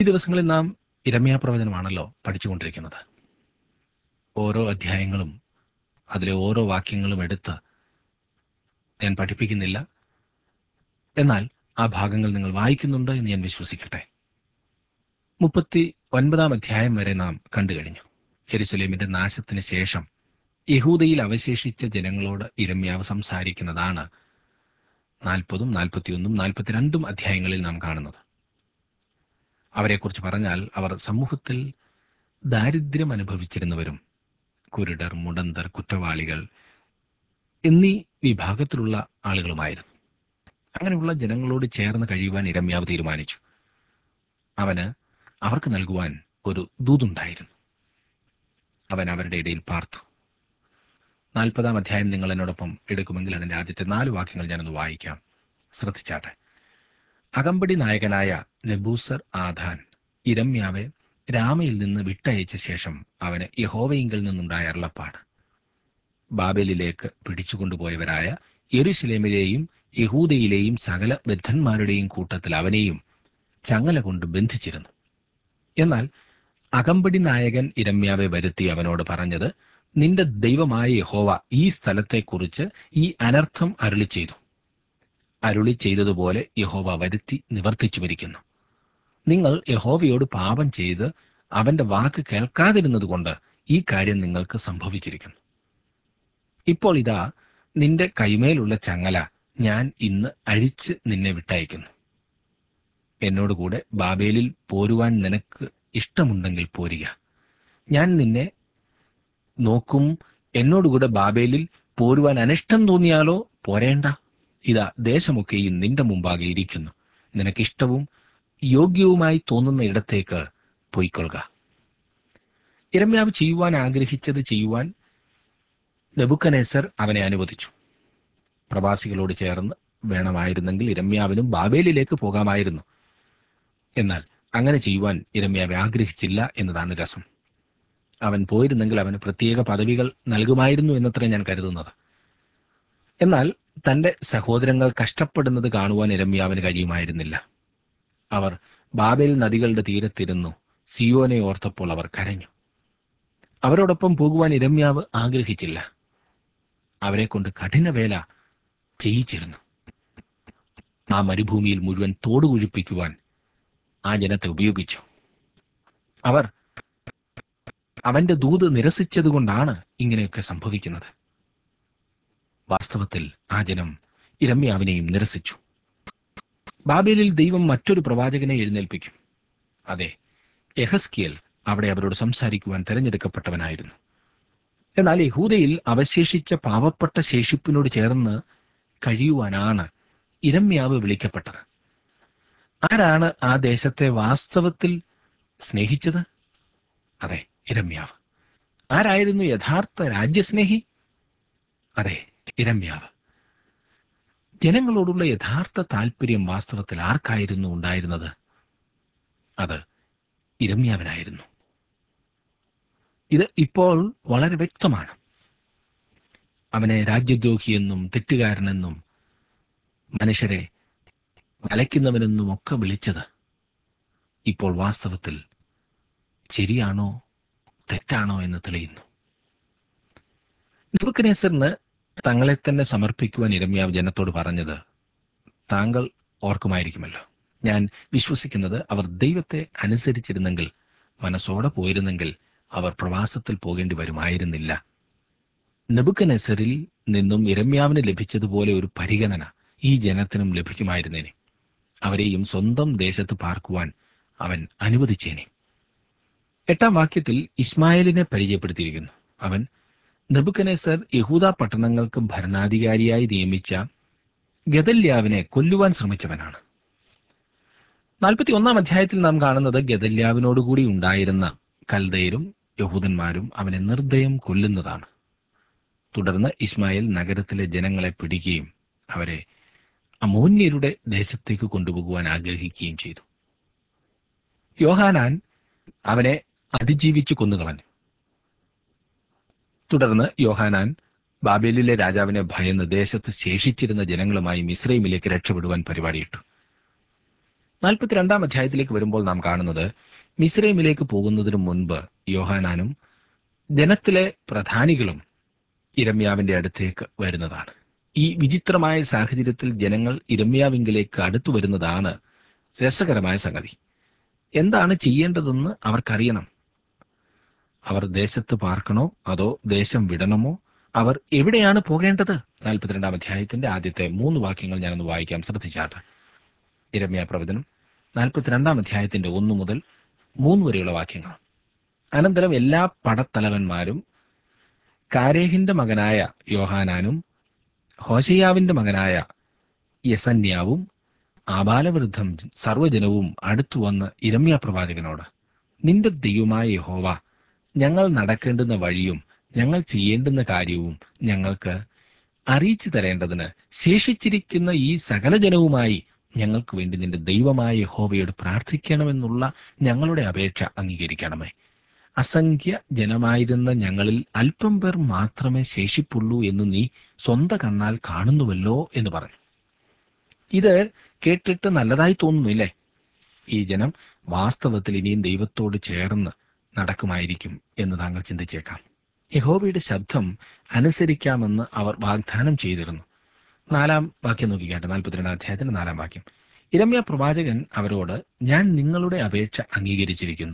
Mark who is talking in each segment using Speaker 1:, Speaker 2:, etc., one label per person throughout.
Speaker 1: ഈ ദിവസങ്ങളിൽ നാം ഇരമ്യാ പ്രവചനമാണല്ലോ പഠിച്ചുകൊണ്ടിരിക്കുന്നത് ഓരോ അധ്യായങ്ങളും അതിലെ ഓരോ വാക്യങ്ങളും എടുത്ത് ഞാൻ പഠിപ്പിക്കുന്നില്ല എന്നാൽ ആ ഭാഗങ്ങൾ നിങ്ങൾ വായിക്കുന്നുണ്ട് എന്ന് ഞാൻ വിശ്വസിക്കട്ടെ മുപ്പത്തി ഒൻപതാം അധ്യായം വരെ നാം കണ്ടു കഴിഞ്ഞു എരുസലേമിന്റെ നാശത്തിന് ശേഷം യഹൂദയിൽ അവശേഷിച്ച ജനങ്ങളോട് ഇരമ്യാവ് സംസാരിക്കുന്നതാണ് നാൽപ്പതും നാൽപ്പത്തിയൊന്നും നാൽപ്പത്തിരണ്ടും അധ്യായങ്ങളിൽ നാം കാണുന്നത് അവരെക്കുറിച്ച് പറഞ്ഞാൽ അവർ സമൂഹത്തിൽ ദാരിദ്ര്യം അനുഭവിച്ചിരുന്നവരും കുരുടർ മുടന്തർ കുറ്റവാളികൾ എന്നീ വിഭാഗത്തിലുള്ള ആളുകളുമായിരുന്നു അങ്ങനെയുള്ള ജനങ്ങളോട് ചേർന്ന് കഴിയുവാൻ ഇരമ്യാവ് തീരുമാനിച്ചു അവന് അവർക്ക് നൽകുവാൻ ഒരു ദൂതുണ്ടായിരുന്നു അവൻ അവരുടെ ഇടയിൽ പാർത്തു നാൽപ്പതാം അധ്യായം നിങ്ങൾ എന്നോടൊപ്പം എടുക്കുമെങ്കിൽ അതിന്റെ ആദ്യത്തെ നാല് വാക്യങ്ങൾ ഞാനൊന്ന് വായിക്കാം ശ്രദ്ധിച്ചാട്ടെ അകമ്പടി നായകനായ നെബൂസർ ആധാൻ ഇരമ്യാവെ രാമയിൽ നിന്ന് വിട്ടയച്ച ശേഷം അവന് യഹോവയിങ്കിൽ നിന്നുണ്ടായ അരുളപ്പാട് ബാബേലിലേക്ക് പിടിച്ചുകൊണ്ടുപോയവരായ യെരുശലേമിലെയും യഹൂദയിലെയും സകല ബദ്ധന്മാരുടെയും കൂട്ടത്തിൽ അവനെയും ചങ്ങല കൊണ്ട് ബന്ധിച്ചിരുന്നു എന്നാൽ അകമ്പടി നായകൻ ഇരമ്യാവെ വരുത്തി അവനോട് പറഞ്ഞത് നിന്റെ ദൈവമായ യഹോവ ഈ സ്ഥലത്തെക്കുറിച്ച് ഈ അനർത്ഥം അരുളി ചെയ്തു അരുളി ചെയ്തതുപോലെ യഹോവ വരുത്തി നിവർത്തിച്ചുമിരിക്കുന്നു നിങ്ങൾ യഹോവയോട് പാപം ചെയ്ത് അവന്റെ വാക്ക് കേൾക്കാതിരുന്നതുകൊണ്ട് ഈ കാര്യം നിങ്ങൾക്ക് സംഭവിച്ചിരിക്കുന്നു ഇപ്പോൾ ഇതാ നിന്റെ കൈമേലുള്ള ചങ്ങല ഞാൻ ഇന്ന് അഴിച്ച് നിന്നെ വിട്ടയക്കുന്നു എന്നോടുകൂടെ ബാബേലിൽ പോരുവാൻ നിനക്ക് ഇഷ്ടമുണ്ടെങ്കിൽ പോരുക ഞാൻ നിന്നെ നോക്കും എന്നോടുകൂടെ ബാബേലിൽ പോരുവാൻ അനിഷ്ടം തോന്നിയാലോ പോരേണ്ട ഇതാ ദേശമൊക്കെയും നിന്റെ മുമ്പാകെ ഇരിക്കുന്നു നിനക്കിഷ്ടവും യോഗ്യവുമായി തോന്നുന്ന ഇടത്തേക്ക് പോയിക്കൊള്ളുക ഇരമ്യാവ് ചെയ്യുവാൻ ആഗ്രഹിച്ചത് ചെയ്യുവാൻ നെബുക്കനേസർ അവനെ അനുവദിച്ചു പ്രവാസികളോട് ചേർന്ന് വേണമായിരുന്നെങ്കിൽ ഇരമ്യാവിനും ബാബേലിലേക്ക് പോകാമായിരുന്നു എന്നാൽ അങ്ങനെ ചെയ്യുവാൻ ഇരമ്യാവ് ആഗ്രഹിച്ചില്ല എന്നതാണ് രസം അവൻ പോയിരുന്നെങ്കിൽ അവന് പ്രത്യേക പദവികൾ നൽകുമായിരുന്നു എന്നത്ര ഞാൻ കരുതുന്നത് എന്നാൽ തന്റെ സഹോദരങ്ങൾ കഷ്ടപ്പെടുന്നത് കാണുവാൻ ഇരമ്യാവിന് കഴിയുമായിരുന്നില്ല അവർ ബാബേൽ നദികളുടെ തീരത്തിരുന്നു സിയോനെ ഓർത്തപ്പോൾ അവർ കരഞ്ഞു അവരോടൊപ്പം പോകുവാൻ ഇരമ്യാവ് ആഗ്രഹിച്ചില്ല അവരെ കൊണ്ട് കഠിനവേല ചെയ്യിച്ചിരുന്നു ആ മരുഭൂമിയിൽ മുഴുവൻ തോട് കുഴിപ്പിക്കുവാൻ ആ ജനത്തെ ഉപയോഗിച്ചു അവർ അവന്റെ ദൂത് നിരസിച്ചതുകൊണ്ടാണ് ഇങ്ങനെയൊക്കെ സംഭവിക്കുന്നത് വാസ്തവത്തിൽ ആ ജനം ഇരമ്യാവിനെയും നിരസിച്ചു ബാബേലിൽ ദൈവം മറ്റൊരു പ്രവാചകനെ എഴുന്നേൽപ്പിക്കും അതെ യഹസ്കിയൽ അവിടെ അവരോട് സംസാരിക്കുവാൻ തെരഞ്ഞെടുക്കപ്പെട്ടവനായിരുന്നു എന്നാൽ യഹൂദയിൽ അവശേഷിച്ച പാവപ്പെട്ട ശേഷിപ്പിനോട് ചേർന്ന് കഴിയുവാനാണ് ഇരമ്യാവ് വിളിക്കപ്പെട്ടത് ആരാണ് ആ ദേശത്തെ വാസ്തവത്തിൽ സ്നേഹിച്ചത് അതെ ഇരമ്യാവ് ആരായിരുന്നു യഥാർത്ഥ രാജ്യസ്നേഹി അതെ ഇരമ്യാവ് ജനങ്ങളോടുള്ള യഥാർത്ഥ താല്പര്യം വാസ്തവത്തിൽ ആർക്കായിരുന്നു ഉണ്ടായിരുന്നത് അത് ഇരമ്യാവിനായിരുന്നു ഇത് ഇപ്പോൾ വളരെ വ്യക്തമാണ് അവനെ രാജ്യദ്രോഹിയെന്നും തെറ്റുകാരനെന്നും മനുഷ്യരെ വലയ്ക്കുന്നവനെന്നും ഒക്കെ വിളിച്ചത് ഇപ്പോൾ വാസ്തവത്തിൽ ശരിയാണോ തെറ്റാണോ എന്ന് തെളിയുന്നു നെബുക്കനേസറിന് തങ്ങളെ തന്നെ സമർപ്പിക്കുവാൻ ഇരമ്യാവ് ജനത്തോട് പറഞ്ഞത് താങ്കൾ ഓർക്കുമായിരിക്കുമല്ലോ ഞാൻ വിശ്വസിക്കുന്നത് അവർ ദൈവത്തെ അനുസരിച്ചിരുന്നെങ്കിൽ മനസ്സോടെ പോയിരുന്നെങ്കിൽ അവർ പ്രവാസത്തിൽ പോകേണ്ടി വരുമായിരുന്നില്ല നെബുക്കനസറിൽ നിന്നും ഇരമ്യാവിന് ലഭിച്ചതുപോലെ ഒരു പരിഗണന ഈ ജനത്തിനും ലഭിക്കുമായിരുന്നേനെ അവരെയും സ്വന്തം ദേശത്ത് പാർക്കുവാൻ അവൻ അനുവദിച്ചേനെ എട്ടാം വാക്യത്തിൽ ഇസ്മായേലിനെ പരിചയപ്പെടുത്തിയിരിക്കുന്നു അവൻ നെബുക്കനേസർ യഹൂദ പട്ടണങ്ങൾക്ക് ഭരണാധികാരിയായി നിയമിച്ച ഗദല്യാവിനെ കൊല്ലുവാൻ ശ്രമിച്ചവനാണ് നാൽപ്പത്തി ഒന്നാം അധ്യായത്തിൽ നാം കാണുന്നത് ഗദല്യാവിനോടുകൂടി ഉണ്ടായിരുന്ന കൽദയരും യഹൂദന്മാരും അവനെ നിർദ്ദയം കൊല്ലുന്നതാണ് തുടർന്ന് ഇസ്മായിൽ നഗരത്തിലെ ജനങ്ങളെ പിടിക്കുകയും അവരെ അമോന്യരുടെ ദേശത്തേക്ക് കൊണ്ടുപോകുവാൻ ആഗ്രഹിക്കുകയും ചെയ്തു യോഹാനാൻ അവനെ അതിജീവിച്ചു കൊന്നുകളഞ്ഞു തുടർന്ന് യോഹാനാൻ ബാബേലിലെ രാജാവിനെ ഭയന്ന് ദേശത്ത് ശേഷിച്ചിരുന്ന ജനങ്ങളുമായി മിസ്രൈമിലേക്ക് രക്ഷപ്പെടുവാൻ പരിപാടിയിട്ടു നാൽപ്പത്തിരണ്ടാം അധ്യായത്തിലേക്ക് വരുമ്പോൾ നാം കാണുന്നത് മിസ്രൈമിലേക്ക് പോകുന്നതിന് മുൻപ് യോഹാനാനും ജനത്തിലെ പ്രധാനികളും ഇരമ്യാവിന്റെ അടുത്തേക്ക് വരുന്നതാണ് ഈ വിചിത്രമായ സാഹചര്യത്തിൽ ജനങ്ങൾ ഇരമ്യാവിങ്കിലേക്ക് അടുത്തു വരുന്നതാണ് രസകരമായ സംഗതി എന്താണ് ചെയ്യേണ്ടതെന്ന് അവർക്കറിയണം അവർ ദേശത്ത് പാർക്കണോ അതോ ദേശം വിടണമോ അവർ എവിടെയാണ് പോകേണ്ടത് നാൽപ്പത്തിരണ്ടാം അധ്യായത്തിന്റെ ആദ്യത്തെ മൂന്ന് വാക്യങ്ങൾ ഞാനൊന്ന് വായിക്കാം ശ്രദ്ധിച്ചാട്ട് ഇരമ്യ പ്രവചനം നാൽപ്പത്തിരണ്ടാം അധ്യായത്തിന്റെ ഒന്ന് മുതൽ മൂന്ന് വരെയുള്ള വാക്യങ്ങൾ അനന്തരം എല്ലാ പടത്തലവന്മാരും കാരേഹിന്റെ മകനായ യോഹാനാനും ഹോശയാവിന്റെ മകനായ യസന്യാവും ആബാലവൃദ്ധം സർവ്വജനവും അടുത്തു വന്ന് ഇരമ്യ പ്രവാചകനോട് നിന്റെ ദൈവമായ യഹോവ ഞങ്ങൾ നടക്കേണ്ടുന്ന വഴിയും ഞങ്ങൾ ചെയ്യേണ്ടുന്ന കാര്യവും ഞങ്ങൾക്ക് അറിയിച്ചു തരേണ്ടതിന് ശേഷിച്ചിരിക്കുന്ന ഈ സകല ജനവുമായി ഞങ്ങൾക്ക് വേണ്ടി നിന്റെ ദൈവമായ യഹോവയോട് പ്രാർത്ഥിക്കണമെന്നുള്ള ഞങ്ങളുടെ അപേക്ഷ അംഗീകരിക്കണമേ അസംഖ്യ ജനമായിരുന്ന ഞങ്ങളിൽ അല്പം പേർ മാത്രമേ ശേഷിപ്പുള്ളൂ എന്ന് നീ സ്വന്ത കണ്ണാൽ കാണുന്നുവല്ലോ എന്ന് പറഞ്ഞു ഇത് കേട്ടിട്ട് നല്ലതായി തോന്നുന്നില്ലേ ഈ ജനം വാസ്തവത്തിൽ ഇനിയും ദൈവത്തോട് ചേർന്ന് നടക്കുമായിരിക്കും എന്ന് താങ്കൾ ചിന്തിച്ചേക്കാം യഹോവയുടെ ശബ്ദം അനുസരിക്കാമെന്ന് അവർ വാഗ്ദാനം ചെയ്തിരുന്നു നാലാം വാക്യം നോക്കിക്കാട്ടെ നാൽപ്പത്തിരണ്ടാം അധ്യായത്തിന്റെ നാലാം വാക്യം ഇരമ്യ പ്രവാചകൻ അവരോട് ഞാൻ നിങ്ങളുടെ അപേക്ഷ അംഗീകരിച്ചിരിക്കുന്നു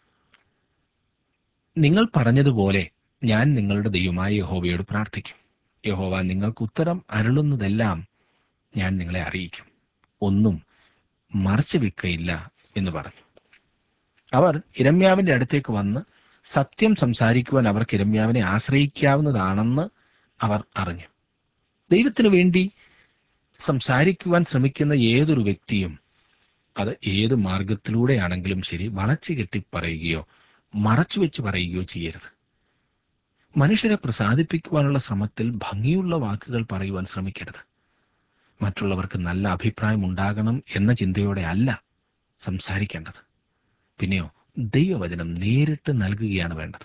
Speaker 1: നിങ്ങൾ പറഞ്ഞതുപോലെ ഞാൻ നിങ്ങളുടെ ദൈവമായ യഹോവയോട് പ്രാർത്ഥിക്കും യഹോവ നിങ്ങൾക്ക് ഉത്തരം അരുളുന്നതെല്ലാം ഞാൻ നിങ്ങളെ അറിയിക്കും ഒന്നും മറച്ചു വെക്കയില്ല എന്ന് പറഞ്ഞു അവർ ഇരമ്യാവിന്റെ അടുത്തേക്ക് വന്ന് സത്യം സംസാരിക്കുവാൻ അവർക്ക് ഇരമ്യാവിനെ ആശ്രയിക്കാവുന്നതാണെന്ന് അവർ അറിഞ്ഞു ദൈവത്തിനു വേണ്ടി സംസാരിക്കുവാൻ ശ്രമിക്കുന്ന ഏതൊരു വ്യക്തിയും അത് ഏത് മാർഗത്തിലൂടെയാണെങ്കിലും ശരി വളച്ചു കെട്ടി പറയുകയോ മറച്ചു വെച്ച് പറയുകയോ ചെയ്യരുത് മനുഷ്യരെ പ്രസാദിപ്പിക്കുവാനുള്ള ശ്രമത്തിൽ ഭംഗിയുള്ള വാക്കുകൾ പറയുവാൻ ശ്രമിക്കരുത് മറ്റുള്ളവർക്ക് നല്ല അഭിപ്രായം ഉണ്ടാകണം എന്ന ചിന്തയോടെ അല്ല സംസാരിക്കേണ്ടത് പിന്നെയോ ദൈവവചനം നേരിട്ട് നൽകുകയാണ് വേണ്ടത്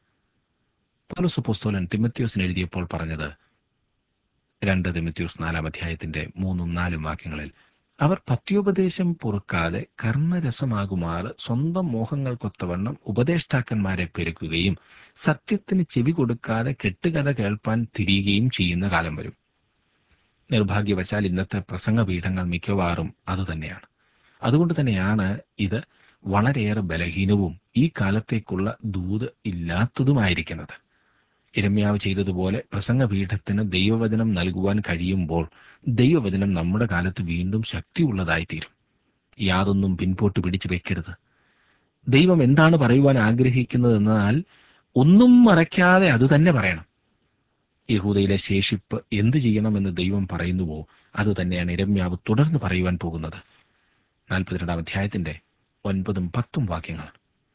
Speaker 1: പൗലോസ് പുസ്തോലൻ തിമത്യോസിന് എഴുതിയപ്പോൾ പറഞ്ഞത് രണ്ട് തിമത്യോസ് നാലാം അധ്യായത്തിന്റെ മൂന്നും നാലും വാക്യങ്ങളിൽ അവർ പത്യോപദേശം പൊറുക്കാതെ കർണരസമാകുമാറ് സ്വന്തം മോഹങ്ങൾക്കൊത്തവണ്ണം ഉപദേഷ്ടാക്കന്മാരെ പെരുക്കുകയും സത്യത്തിന് ചെവി കൊടുക്കാതെ കെട്ടുകഥ കേൾപ്പാൻ തിരിയുകയും ചെയ്യുന്ന കാലം വരും നിർഭാഗ്യവശാൽ ഇന്നത്തെ പ്രസംഗപീഠങ്ങൾ മിക്കവാറും അതുതന്നെയാണ് അതുകൊണ്ട് തന്നെയാണ് ഇത് വളരെയേറെ ബലഹീനവും ഈ കാലത്തേക്കുള്ള ദൂത് ഇല്ലാത്തതുമായിരിക്കുന്നത് ഇരമ്യാവ് ചെയ്തതുപോലെ പ്രസംഗപീഠത്തിന് ദൈവവചനം നൽകുവാൻ കഴിയുമ്പോൾ ദൈവവചനം നമ്മുടെ കാലത്ത് വീണ്ടും ശക്തിയുള്ളതായിത്തീരും യാതൊന്നും പിൻപോട്ട് പിടിച്ചു വെക്കരുത് ദൈവം എന്താണ് പറയുവാൻ ആഗ്രഹിക്കുന്നതെന്നാൽ ഒന്നും മറയ്ക്കാതെ അത് തന്നെ പറയണം യഹൂദയിലെ ശേഷിപ്പ് എന്ത് ചെയ്യണമെന്ന് ദൈവം പറയുന്നുവോ അത് തന്നെയാണ് ഇരമ്യാവ് തുടർന്ന് പറയുവാൻ പോകുന്നത് നാൽപ്പത്തിരണ്ടാം അധ്യായത്തിന്റെ ഒൻപതും പത്തും വാക്യങ്ങൾ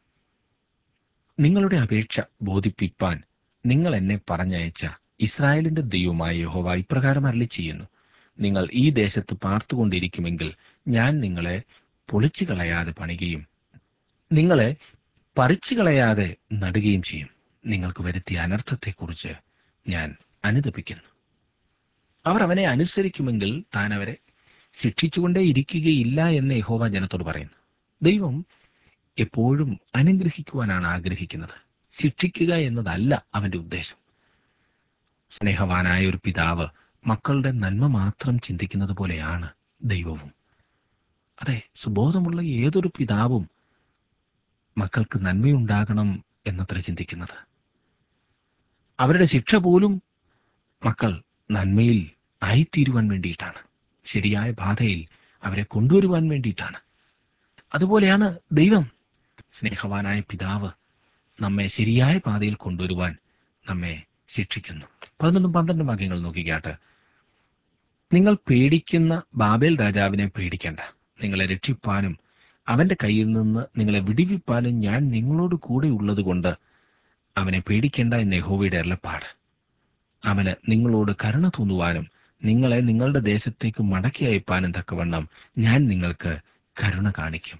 Speaker 1: നിങ്ങളുടെ അപേക്ഷ ബോധിപ്പിപ്പാൻ നിങ്ങൾ എന്നെ പറഞ്ഞയച്ച ഇസ്രായേലിന്റെ ദൈവമായ യഹോവ ഇപ്രകാരം അരളി ചെയ്യുന്നു നിങ്ങൾ ഈ ദേശത്ത് പാർത്തുകൊണ്ടിരിക്കുമെങ്കിൽ ഞാൻ നിങ്ങളെ പൊളിച്ചു കളയാതെ പണികയും നിങ്ങളെ പറിച്ചു കളയാതെ നടുകയും ചെയ്യും നിങ്ങൾക്ക് വരുത്തിയ അനർത്ഥത്തെക്കുറിച്ച് ഞാൻ അനുദപിക്കുന്നു അവർ അവനെ അനുസരിക്കുമെങ്കിൽ താൻ അവരെ ശിക്ഷിച്ചുകൊണ്ടേ ഇരിക്കുകയില്ല എന്ന് യഹോവ ജനത്തോട് പറയുന്നു ദൈവം എപ്പോഴും അനുഗ്രഹിക്കുവാനാണ് ആഗ്രഹിക്കുന്നത് ശിക്ഷിക്കുക എന്നതല്ല അവന്റെ ഉദ്ദേശം സ്നേഹവാനായ ഒരു പിതാവ് മക്കളുടെ നന്മ മാത്രം ചിന്തിക്കുന്നത് പോലെയാണ് ദൈവവും അതെ സുബോധമുള്ള ഏതൊരു പിതാവും മക്കൾക്ക് നന്മയുണ്ടാകണം എന്നത്ര ചിന്തിക്കുന്നത് അവരുടെ ശിക്ഷ പോലും മക്കൾ നന്മയിൽ ആയിത്തീരുവാൻ വേണ്ടിയിട്ടാണ് ശരിയായ പാതയിൽ അവരെ കൊണ്ടുവരുവാൻ വേണ്ടിയിട്ടാണ് അതുപോലെയാണ് ദൈവം സ്നേഹവാനായ പിതാവ് നമ്മെ ശരിയായ പാതയിൽ കൊണ്ടുവരുവാൻ നമ്മെ ശിക്ഷിക്കുന്നു പതിനൊന്നും പന്ത്രണ്ടും വാക്യങ്ങൾ നോക്കിക്കാട്ട് നിങ്ങൾ പേടിക്കുന്ന ബാബേൽ രാജാവിനെ പേടിക്കേണ്ട നിങ്ങളെ രക്ഷിപ്പാനും അവന്റെ കയ്യിൽ നിന്ന് നിങ്ങളെ വിടിവിപ്പാനും ഞാൻ നിങ്ങളോട് കൂടെ ഉള്ളതുകൊണ്ട് അവനെ പേടിക്കേണ്ട എന്ന് യഹോവയുടെ അരുളപ്പാട് അവന് നിങ്ങളോട് കരുണ തോന്നുവാനും നിങ്ങളെ നിങ്ങളുടെ ദേശത്തേക്ക് മടക്കി അയപ്പാനും തക്കവണ്ണം ഞാൻ നിങ്ങൾക്ക് കരുണ കാണിക്കും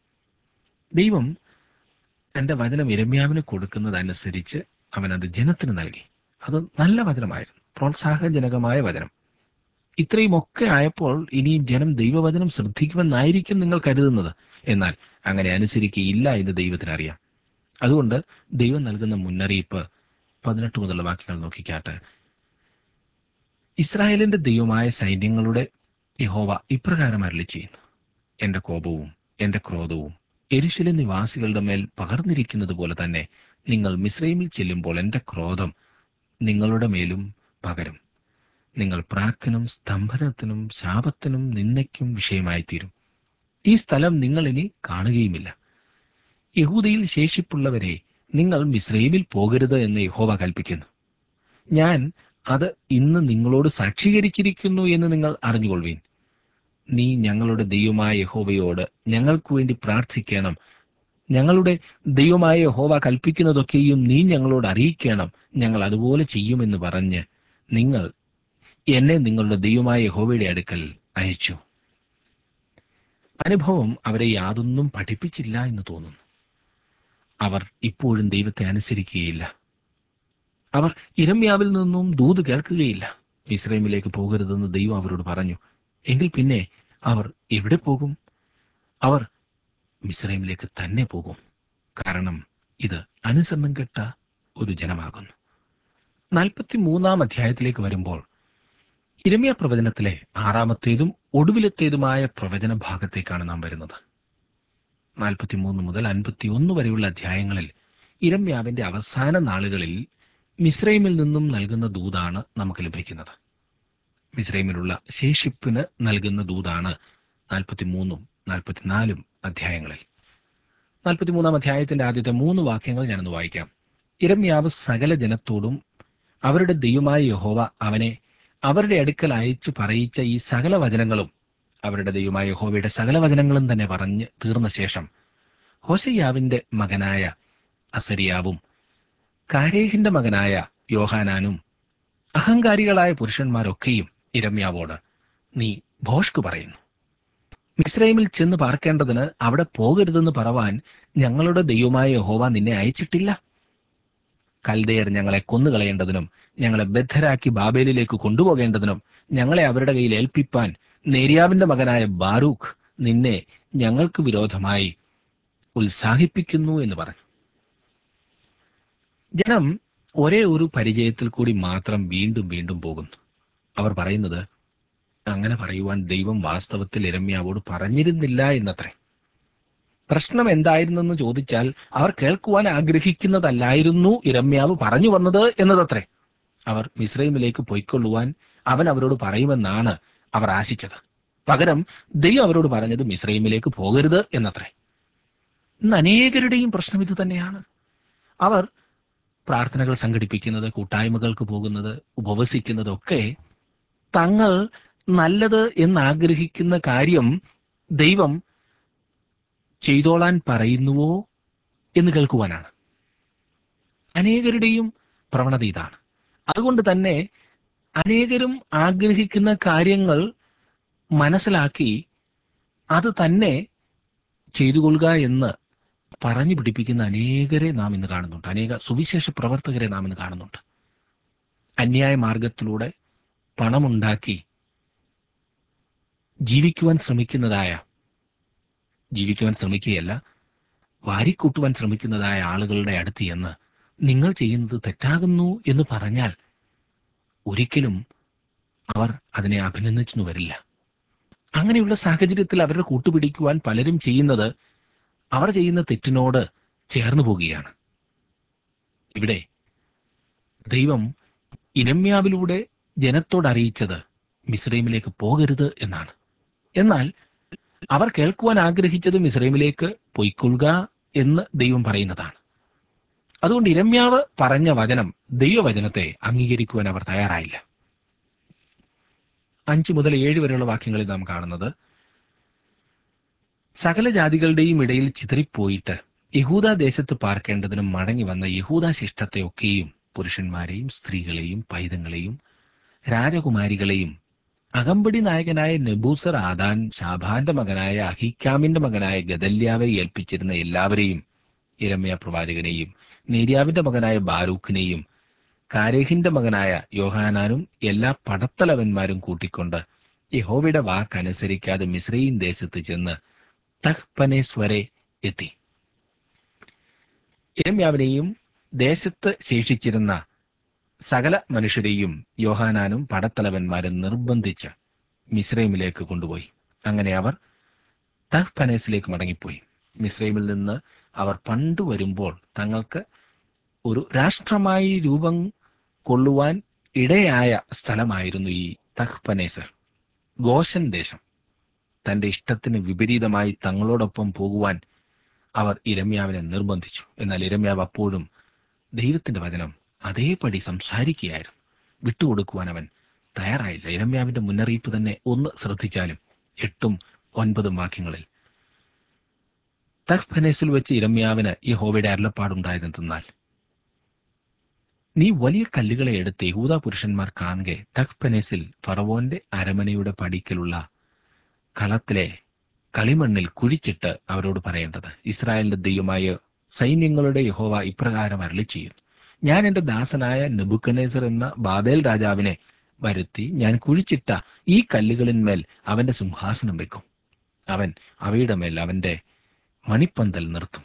Speaker 1: ദൈവം തന്റെ വചനം ഇരമ്യാവിന് കൊടുക്കുന്നതനുസരിച്ച് അവൻ അത് ജനത്തിന് നൽകി അത് നല്ല വചനമായിരുന്നു പ്രോത്സാഹജനകമായ വചനം ഇത്രയുമൊക്കെ ആയപ്പോൾ ഇനിയും ജനം ദൈവവചനം ശ്രദ്ധിക്കുമെന്നായിരിക്കും നിങ്ങൾ കരുതുന്നത് എന്നാൽ അങ്ങനെ അനുസരിക്കുകയില്ല എന്ന് ദൈവത്തിന് അറിയാം അതുകൊണ്ട് ദൈവം നൽകുന്ന മുന്നറിയിപ്പ് പതിനെട്ട് മുതലുള്ള വാക്യങ്ങൾ നോക്കിക്കാട്ടെ ഇസ്രായേലിന്റെ ദൈവമായ സൈന്യങ്ങളുടെ യഹോവ ഇപ്രകാരം അരളി ചെയ്യുന്നു എന്റെ കോപവും എന്റെ ക്രോധവും എരിശിലെ നിവാസികളുടെ മേൽ പകർന്നിരിക്കുന്നത് പോലെ തന്നെ നിങ്ങൾ മിശ്രൈമിൽ ചെല്ലുമ്പോൾ എന്റെ ക്രോധം നിങ്ങളുടെ മേലും പകരും നിങ്ങൾ പ്രാക്കിനും സ്തംഭനത്തിനും ശാപത്തിനും നിന്ദയ്ക്കും വിഷയമായി തീരും ഈ സ്ഥലം നിങ്ങൾ ഇനി കാണുകയുമില്ല യഹൂദയിൽ ശേഷിപ്പുള്ളവരെ നിങ്ങൾ മിശ്രൈമിൽ പോകരുത് എന്ന് യഹോവ കൽപ്പിക്കുന്നു ഞാൻ അത് ഇന്ന് നിങ്ങളോട് സാക്ഷീകരിച്ചിരിക്കുന്നു എന്ന് നിങ്ങൾ അറിഞ്ഞുകൊള്ളുവീൻ നീ ഞങ്ങളുടെ ദൈവമായ യഹോവയോട് ഞങ്ങൾക്ക് വേണ്ടി പ്രാർത്ഥിക്കണം ഞങ്ങളുടെ ദൈവമായ യഹോവ കൽപ്പിക്കുന്നതൊക്കെയും നീ ഞങ്ങളോട് അറിയിക്കണം ഞങ്ങൾ അതുപോലെ ചെയ്യുമെന്ന് പറഞ്ഞ് നിങ്ങൾ എന്നെ നിങ്ങളുടെ ദൈവമായ യഹോവയുടെ അടുക്കൽ അയച്ചു അനുഭവം അവരെ യാതൊന്നും പഠിപ്പിച്ചില്ല എന്ന് തോന്നുന്നു അവർ ഇപ്പോഴും ദൈവത്തെ അനുസരിക്കുകയില്ല അവർ ഇരമ്യാവിൽ നിന്നും ദൂത് കേൾക്കുകയില്ല ഇസ്രൈമിലേക്ക് പോകരുതെന്ന് ദൈവം അവരോട് പറഞ്ഞു എങ്കിൽ പിന്നെ അവർ എവിടെ പോകും അവർ മിസ്രൈമിലേക്ക് തന്നെ പോകും കാരണം ഇത് അനുസരണം കെട്ട ഒരു ജനമാകുന്നു നാൽപ്പത്തി മൂന്നാം അധ്യായത്തിലേക്ക് വരുമ്പോൾ ഇരമ്യ പ്രവചനത്തിലെ ആറാമത്തേതും ഒടുവിലത്തേതുമായ പ്രവചന ഭാഗത്തേക്കാണ് നാം വരുന്നത് നാൽപ്പത്തിമൂന്ന് മുതൽ അൻപത്തിയൊന്ന് വരെയുള്ള അധ്യായങ്ങളിൽ ഇരമ്യാവിന്റെ അവസാന നാളുകളിൽ മിസ്രൈമിൽ നിന്നും നൽകുന്ന ദൂതാണ് നമുക്ക് ലഭിക്കുന്നത് മിസ്രൈമിലുള്ള ശേഷിപ്പിന് നൽകുന്ന ദൂതാണ് നാൽപ്പത്തിമൂന്നും നാൽപ്പത്തിനാലും അധ്യായങ്ങളിൽ നാൽപ്പത്തിമൂന്നാം അധ്യായത്തിന്റെ ആദ്യത്തെ മൂന്ന് വാക്യങ്ങൾ ഞാനൊന്ന് വായിക്കാം ഇരമ്യാവ് സകല ജനത്തോടും അവരുടെ ദൈവമായ യഹോവ അവനെ അവരുടെ അടുക്കൽ അയച്ചു പറയിച്ച ഈ സകല വചനങ്ങളും അവരുടെ ദൈവമായ യഹോവയുടെ സകല വചനങ്ങളും തന്നെ പറഞ്ഞ് തീർന്ന ശേഷം ഹോശയ്യാവിന്റെ മകനായ അസരിയാവും കാരേഹിന്റെ മകനായ യോഹാനാനും അഹങ്കാരികളായ പുരുഷന്മാരൊക്കെയും ഇരമ്യാവോട് നീ ഭോഷ്ക് പറയുന്നു മിസ്രൈമിൽ ചെന്ന് പാർക്കേണ്ടതിന് അവിടെ പോകരുതെന്ന് പറവാൻ ഞങ്ങളുടെ ദൈവമായ യഹോവ നിന്നെ അയച്ചിട്ടില്ല കൽദയർ ഞങ്ങളെ കൊന്നുകളയേണ്ടതിനും ഞങ്ങളെ ബദ്ധരാക്കി ബാബേലിലേക്ക് കൊണ്ടുപോകേണ്ടതിനും ഞങ്ങളെ അവരുടെ കയ്യിൽ ഏൽപ്പിപ്പാൻ നേര്യാവിന്റെ മകനായ ബാറൂഖ് നിന്നെ ഞങ്ങൾക്ക് വിരോധമായി ഉത്സാഹിപ്പിക്കുന്നു എന്ന് പറഞ്ഞു ജനം ഒരേ ഒരു പരിചയത്തിൽ കൂടി മാത്രം വീണ്ടും വീണ്ടും പോകുന്നു അവർ പറയുന്നത് അങ്ങനെ പറയുവാൻ ദൈവം വാസ്തവത്തിൽ ഇരമ്യാവോട് പറഞ്ഞിരുന്നില്ല എന്നത്രേ പ്രശ്നം എന്തായിരുന്നെന്ന് ചോദിച്ചാൽ അവർ കേൾക്കുവാൻ ആഗ്രഹിക്കുന്നതല്ലായിരുന്നു ഇരമ്യാവ് പറഞ്ഞു വന്നത് എന്നതത്രേ അവർ മിസ്രൈമിലേക്ക് പൊയ്ക്കൊള്ളുവാൻ അവൻ അവരോട് പറയുമെന്നാണ് അവർ ആശിച്ചത് പകരം ദൈവം അവരോട് പറഞ്ഞത് മിസ്രൈമിലേക്ക് പോകരുത് എന്നത്രേ ഇന്ന് അനേകരുടെയും പ്രശ്നം ഇത് തന്നെയാണ് അവർ പ്രാർത്ഥനകൾ സംഘടിപ്പിക്കുന്നത് കൂട്ടായ്മകൾക്ക് പോകുന്നത് ഉപവസിക്കുന്നതൊക്കെ തങ്ങൾ നല്ലത് എന്നാഗ്രഹിക്കുന്ന കാര്യം ദൈവം ചെയ്തോളാൻ പറയുന്നുവോ എന്ന് കേൾക്കുവാനാണ് അനേകരുടെയും പ്രവണത ഇതാണ് അതുകൊണ്ട് തന്നെ അനേകരും ആഗ്രഹിക്കുന്ന കാര്യങ്ങൾ മനസ്സിലാക്കി അത് തന്നെ ചെയ്തു കൊള്ളുക എന്ന് പറഞ്ഞു പിടിപ്പിക്കുന്ന അനേകരെ നാം ഇന്ന് കാണുന്നുണ്ട് അനേക സുവിശേഷ പ്രവർത്തകരെ നാം ഇന്ന് കാണുന്നുണ്ട് അന്യായ മാർഗത്തിലൂടെ പണമുണ്ടാക്കി ജീവിക്കുവാൻ ശ്രമിക്കുന്നതായ ജീവിക്കുവാൻ ശ്രമിക്കുകയല്ല വാരിക്കൂട്ടുവാൻ ശ്രമിക്കുന്നതായ ആളുകളുടെ അടുത്ത് എന്ന് നിങ്ങൾ ചെയ്യുന്നത് തെറ്റാകുന്നു എന്ന് പറഞ്ഞാൽ ഒരിക്കലും അവർ അതിനെ അഭിനന്ദിച്ചു വരില്ല അങ്ങനെയുള്ള സാഹചര്യത്തിൽ അവരുടെ കൂട്ടുപിടിക്കുവാൻ പലരും ചെയ്യുന്നത് അവർ ചെയ്യുന്ന തെറ്റിനോട് ചേർന്നു പോകുകയാണ് ഇവിടെ ദൈവം ഇരമ്യാവിലൂടെ ജനത്തോട് അറിയിച്ചത് മിസ്രൈമിലേക്ക് പോകരുത് എന്നാണ് എന്നാൽ അവർ കേൾക്കുവാൻ ആഗ്രഹിച്ചത് മിസ്രൈമിലേക്ക് പൊയ്ക്കൊള്ളുക എന്ന് ദൈവം പറയുന്നതാണ് അതുകൊണ്ട് ഇരമ്യാവ് പറഞ്ഞ വചനം ദൈവവചനത്തെ അംഗീകരിക്കുവാൻ അവർ തയ്യാറായില്ല അഞ്ച് മുതൽ ഏഴ് വരെയുള്ള വാക്യങ്ങളിൽ നാം കാണുന്നത് സകല ജാതികളുടെയും ഇടയിൽ ചിതറിപ്പോയിട്ട് യഹൂദ ദേശത്ത് പാർക്കേണ്ടതിനും മടങ്ങി വന്ന യഹൂദ ശിഷ്ടത്തെയൊക്കെയും പുരുഷന്മാരെയും സ്ത്രീകളെയും പൈതങ്ങളെയും രാജകുമാരികളെയും അകമ്പടി നായകനായ നെബൂസർ ആദാൻ ഷാബാന്റെ മകനായ അഹിക്കാമിന്റെ മകനായ ഗദല്യാവെ ഏൽപ്പിച്ചിരുന്ന എല്ലാവരെയും ഇരമ്യ പ്രവാചകനെയും നേര്യാവിന്റെ മകനായ ബാരൂഖിനെയും കാരേഹിന്റെ മകനായ യോഹാനാനും എല്ലാ പടത്തലവന്മാരും കൂട്ടിക്കൊണ്ട് യഹോവയുടെ വാക്കനുസരിക്കാതെ മിശ്രയും ദേശത്ത് ചെന്ന് തഹ്പനേസ് വരെ എത്തി ഇരമ്യാവിനെയും ദേശത്ത് ശേഷിച്ചിരുന്ന സകല മനുഷ്യരെയും യോഹാനാനും പടത്തലവന്മാരും നിർബന്ധിച്ച് മിശ്രൈമിലേക്ക് കൊണ്ടുപോയി അങ്ങനെ അവർ തഹ്പനേസിലേക്ക് മടങ്ങിപ്പോയി മിശ്രൈമിൽ നിന്ന് അവർ പണ്ടു വരുമ്പോൾ തങ്ങൾക്ക് ഒരു രാഷ്ട്രമായി രൂപം കൊള്ളുവാൻ ഇടയായ സ്ഥലമായിരുന്നു ഈ തഹ്പനേസർ ഗോശൻ ദേശം തന്റെ ഇഷ്ടത്തിന് വിപരീതമായി തങ്ങളോടൊപ്പം പോകുവാൻ അവർ ഇരമ്യാവിനെ നിർബന്ധിച്ചു എന്നാൽ ഇരമ്യാവ് അപ്പോഴും ദൈവത്തിന്റെ വചനം അതേപടി സംസാരിക്കുകയായിരുന്നു വിട്ടുകൊടുക്കുവാൻ അവൻ തയ്യാറായില്ല ഇരമ്യാവിന്റെ മുന്നറിയിപ്പ് തന്നെ ഒന്ന് ശ്രദ്ധിച്ചാലും എട്ടും ഒൻപതും വാക്യങ്ങളിൽ തഹ്ഫനേസിൽ വെച്ച് ഇരമ്യാവിന് ഈ ഹോവയുടെ അരുളപ്പാടുണ്ടായതെന്തെന്നാൽ നീ വലിയ കല്ലുകളെ എടുത്ത് യഹൂദ പുരുഷന്മാർ കാണുകെ തഹ്ഫനേസിൽ ഫറവോന്റെ അരമനയുടെ പടിക്കലുള്ള കളത്തിലെ കളിമണ്ണിൽ കുഴിച്ചിട്ട് അവരോട് പറയേണ്ടത് ഇസ്രായേലിന്റെ ദൈവമായ സൈന്യങ്ങളുടെ യഹോവ ഇപ്രകാരം അരളി ചെയ്യുന്നു ഞാൻ എന്റെ ദാസനായ നെബുക്കനേസർ എന്ന ബാബേൽ രാജാവിനെ വരുത്തി ഞാൻ കുഴിച്ചിട്ട ഈ കല്ലുകളിന്മേൽ അവന്റെ സിംഹാസനം വെക്കും അവൻ അവയുടെ മേൽ അവന്റെ മണിപ്പന്തൽ നിർത്തും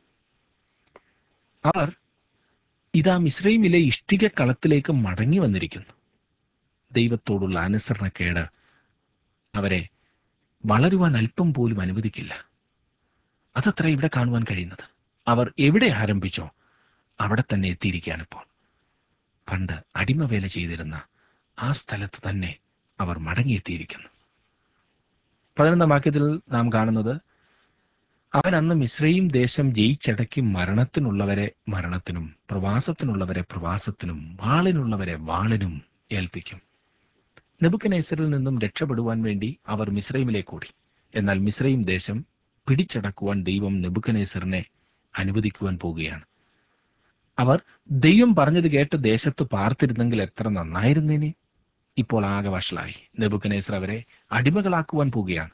Speaker 1: അവർ ഇതാ മിശ്രൈമിലെ ഇഷ്ടിക കളത്തിലേക്ക് മടങ്ങി വന്നിരിക്കുന്നു ദൈവത്തോടുള്ള അനുസരണക്കേട് അവരെ വളരുവാൻ അല്പം പോലും അനുവദിക്കില്ല അതത്ര ഇവിടെ കാണുവാൻ കഴിയുന്നത് അവർ എവിടെ ആരംഭിച്ചോ അവിടെ തന്നെ എത്തിയിരിക്കുകയാണ് ഇപ്പോൾ പണ്ട് അടിമവേല ചെയ്തിരുന്ന ആ സ്ഥലത്ത് തന്നെ അവർ മടങ്ങിയെത്തിയിരിക്കുന്നു പതിനൊന്നാം വാക്യത്തിൽ നാം കാണുന്നത് അവൻ അന്ന് മിശ്രയും ദേശം ജയിച്ചടക്കി മരണത്തിനുള്ളവരെ മരണത്തിനും പ്രവാസത്തിനുള്ളവരെ പ്രവാസത്തിനും വാളിനുള്ളവരെ വാളിനും ഏൽപ്പിക്കും നെബുക്കനേസറിൽ നിന്നും രക്ഷപ്പെടുവാൻ വേണ്ടി അവർ മിശ്രൈമിലേക്ക് ഓടി എന്നാൽ മിശ്രയും ദേശം പിടിച്ചടക്കുവാൻ ദൈവം നെബുക്കനേസറിനെ അനുവദിക്കുവാൻ പോവുകയാണ് അവർ ദൈവം പറഞ്ഞത് കേട്ട് ദേശത്ത് പാർത്തിരുന്നെങ്കിൽ എത്ര നന്നായിരുന്നേനെ ഇപ്പോൾ ആകെ വഷളായി നെബുക്കനേസർ അവരെ അടിമകളാക്കുവാൻ പോവുകയാണ്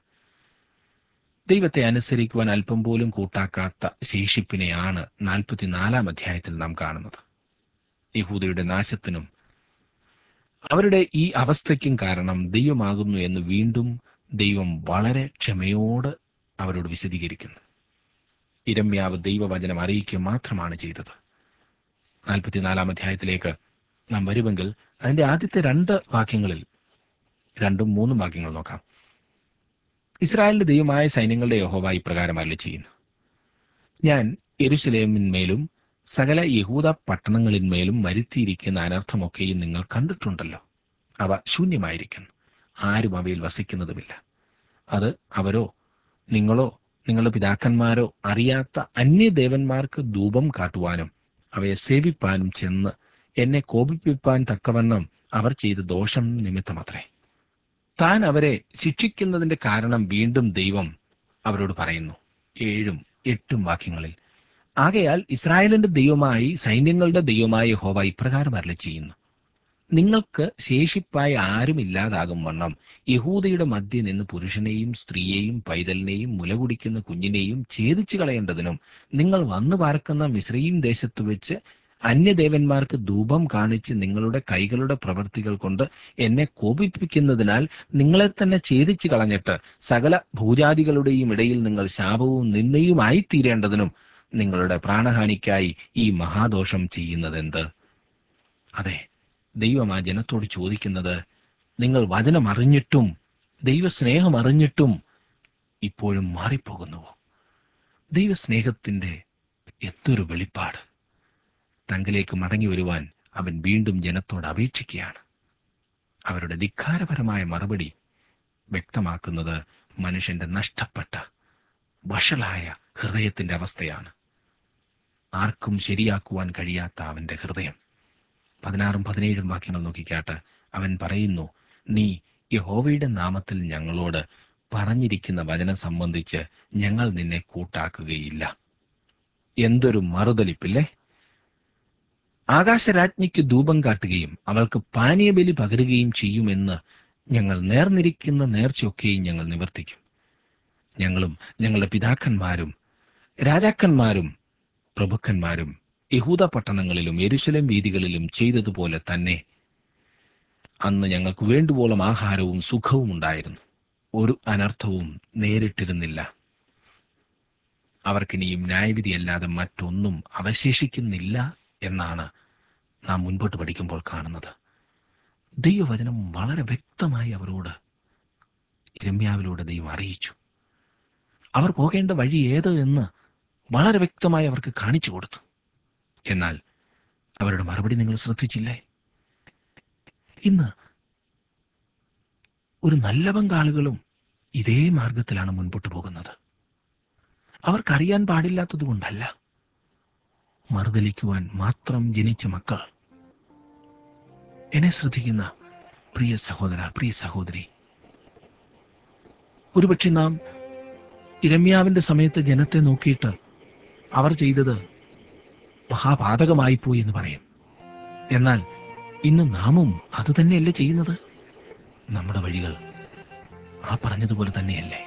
Speaker 1: ദൈവത്തെ അനുസരിക്കുവാൻ അല്പം പോലും കൂട്ടാക്കാത്ത ശേഷിപ്പിനെയാണ് നാൽപ്പത്തിനാലാം അധ്യായത്തിൽ നാം കാണുന്നത് യഹൂദയുടെ നാശത്തിനും അവരുടെ ഈ അവസ്ഥയ്ക്കും കാരണം ദൈവമാകുന്നു എന്ന് വീണ്ടും ദൈവം വളരെ ക്ഷമയോട് അവരോട് വിശദീകരിക്കുന്നു ഇരമ്യാവ് ദൈവവചനം അറിയിക്കുക മാത്രമാണ് ചെയ്തത് നാൽപ്പത്തിനാലാം അധ്യായത്തിലേക്ക് നാം വരുമെങ്കിൽ അതിന്റെ ആദ്യത്തെ രണ്ട് വാക്യങ്ങളിൽ രണ്ടും മൂന്നും വാക്യങ്ങൾ നോക്കാം ഇസ്രായേലിന്റെ ദൈവമായ സൈന്യങ്ങളുടെ യഹോവ ഇപ്രകാരം അരളി ചെയ്യുന്നു ഞാൻ യെരുശലേമിന്മേലും സകല യഹൂദ പട്ടണങ്ങളിന്മേലും വരുത്തിയിരിക്കുന്ന അനർത്ഥമൊക്കെയും നിങ്ങൾ കണ്ടിട്ടുണ്ടല്ലോ അവ ശൂന്യമായിരിക്കുന്നു ആരും അവയിൽ വസിക്കുന്നതുമില്ല അത് അവരോ നിങ്ങളോ നിങ്ങളുടെ പിതാക്കന്മാരോ അറിയാത്ത അന്യദേവന്മാർക്ക് ധൂപം കാട്ടുവാനും അവയെ സേവിപ്പാനും ചെന്ന് എന്നെ കോപിപ്പിപ്പാൻ തക്കവണ്ണം അവർ ചെയ്ത ദോഷം നിമിത്തമത്രേ താൻ അവരെ ശിക്ഷിക്കുന്നതിന്റെ കാരണം വീണ്ടും ദൈവം അവരോട് പറയുന്നു ഏഴും എട്ടും വാക്യങ്ങളിൽ ആകയാൽ ഇസ്രായേലിന്റെ ദൈവമായി സൈന്യങ്ങളുടെ ദൈവമായ ഹോവ ഇപ്രകാരം അരളി ചെയ്യുന്നു നിങ്ങൾക്ക് ശേഷിപ്പായി ആരും ഇല്ലാതാകും വണ്ണം യഹൂദയുടെ മധ്യ നിന്ന് പുരുഷനെയും സ്ത്രീയെയും പൈതലിനെയും മുലകുടിക്കുന്ന കുഞ്ഞിനെയും ഛേദിച്ചു കളയേണ്ടതിനും നിങ്ങൾ വന്നു പാർക്കുന്ന മിശ്രയും ദേശത്ത് വെച്ച് അന്യദേവന്മാർക്ക് ധൂപം കാണിച്ച് നിങ്ങളുടെ കൈകളുടെ പ്രവൃത്തികൾ കൊണ്ട് എന്നെ കോപിപ്പിക്കുന്നതിനാൽ നിങ്ങളെ തന്നെ ഛേദിച്ചു കളഞ്ഞിട്ട് സകല ഭൂജാതികളുടെയും ഇടയിൽ നിങ്ങൾ ശാപവും നിന്നയുമായി തീരേണ്ടതിനും നിങ്ങളുടെ പ്രാണഹാനിക്കായി ഈ മഹാദോഷം ചെയ്യുന്നതെന്ത് അതെ ദൈവം ആ ജനത്തോട് ചോദിക്കുന്നത് നിങ്ങൾ വചനം അറിഞ്ഞിട്ടും ദൈവസ്നേഹം അറിഞ്ഞിട്ടും ഇപ്പോഴും മാറിപ്പോകുന്നുവോ ദൈവസ്നേഹത്തിന്റെ എന്തൊരു വെളിപ്പാട് തങ്കിലേക്ക് മടങ്ങി വരുവാൻ അവൻ വീണ്ടും ജനത്തോട് അപേക്ഷിക്കുകയാണ് അവരുടെ ധിക്കാരപരമായ മറുപടി വ്യക്തമാക്കുന്നത് മനുഷ്യന്റെ നഷ്ടപ്പെട്ട വഷളായ ഹൃദയത്തിന്റെ അവസ്ഥയാണ് ആർക്കും ശരിയാക്കുവാൻ കഴിയാത്ത അവന്റെ ഹൃദയം പതിനാറും പതിനേഴും വാക്യങ്ങൾ നോക്കിക്കാട്ട് അവൻ പറയുന്നു നീ യഹോവയുടെ നാമത്തിൽ ഞങ്ങളോട് പറഞ്ഞിരിക്കുന്ന വചനം സംബന്ധിച്ച് ഞങ്ങൾ നിന്നെ കൂട്ടാക്കുകയില്ല എന്തൊരു മറുതലിപ്പില്ലേ ആകാശരാജ്ഞിക്ക് ധൂപം കാട്ടുകയും അവൾക്ക് പാനീയബലി പകരുകയും ചെയ്യുമെന്ന് ഞങ്ങൾ നേർന്നിരിക്കുന്ന നേർച്ചയൊക്കെയും ഞങ്ങൾ നിവർത്തിക്കും ഞങ്ങളും ഞങ്ങളുടെ പിതാക്കന്മാരും രാജാക്കന്മാരും പ്രഭുക്കന്മാരും യഹൂദ പട്ടണങ്ങളിലും എരുശലേം വീതികളിലും ചെയ്തതുപോലെ തന്നെ അന്ന് ഞങ്ങൾക്ക് വേണ്ടുവോളം ആഹാരവും സുഖവും ഉണ്ടായിരുന്നു ഒരു അനർത്ഥവും നേരിട്ടിരുന്നില്ല അവർക്കിനിയും ന്യായവിധിയല്ലാതെ മറ്റൊന്നും അവശേഷിക്കുന്നില്ല എന്നാണ് നാം മുൻപോട്ട് പഠിക്കുമ്പോൾ കാണുന്നത് ദൈവവചനം വളരെ വ്യക്തമായി അവരോട് ഇരമ്യാവിലൂടെ ദൈവം അറിയിച്ചു അവർ പോകേണ്ട വഴി ഏത് എന്ന് വളരെ വ്യക്തമായി അവർക്ക് കാണിച്ചു കൊടുത്തു എന്നാൽ അവരുടെ മറുപടി നിങ്ങൾ ശ്രദ്ധിച്ചില്ലേ ഇന്ന് ഒരു നല്ല പങ്കാളുകളും ഇതേ മാർഗത്തിലാണ് മുൻപോട്ട് പോകുന്നത് അവർക്കറിയാൻ പാടില്ലാത്തത് കൊണ്ടല്ല മറുതലിക്കുവാൻ മാത്രം ജനിച്ച മക്കൾ എന്നെ ശ്രദ്ധിക്കുന്ന പ്രിയ സഹോദര പ്രിയ സഹോദരി ഒരുപക്ഷെ നാം ഇരമ്യാവിന്റെ സമയത്ത് ജനത്തെ നോക്കിയിട്ട് അവർ ചെയ്തത് മഹാപാതകമായിപ്പോയി എന്ന് പറയും എന്നാൽ ഇന്ന് നാമും അത് തന്നെയല്ലേ ചെയ്യുന്നത് നമ്മുടെ വഴികൾ ആ പറഞ്ഞതുപോലെ തന്നെയല്ലേ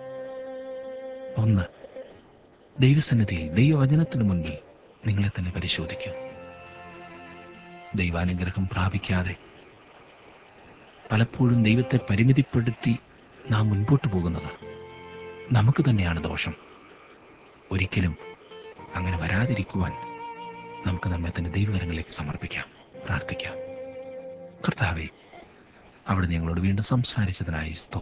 Speaker 1: ഒന്ന് ദൈവസന്നിധിയിൽ ദൈവവചനത്തിന് മുൻപിൽ നിങ്ങളെ തന്നെ പരിശോധിക്കൂ ദൈവാനുഗ്രഹം പ്രാപിക്കാതെ പലപ്പോഴും ദൈവത്തെ പരിമിതിപ്പെടുത്തി നാം മുൻപോട്ട് പോകുന്നത് നമുക്ക് തന്നെയാണ് ദോഷം ഒരിക്കലും അങ്ങനെ വരാതിരിക്കുവാൻ നമുക്ക് നമ്മെ തന്നെ ദൈവകരങ്ങളിലേക്ക് സമർപ്പിക്കാം പ്രാർത്ഥിക്കാം കർത്താവെ അവിടെ ഞങ്ങളോട് വീണ്ടും സംസാരിച്ചതിനായി സ്തോത്രം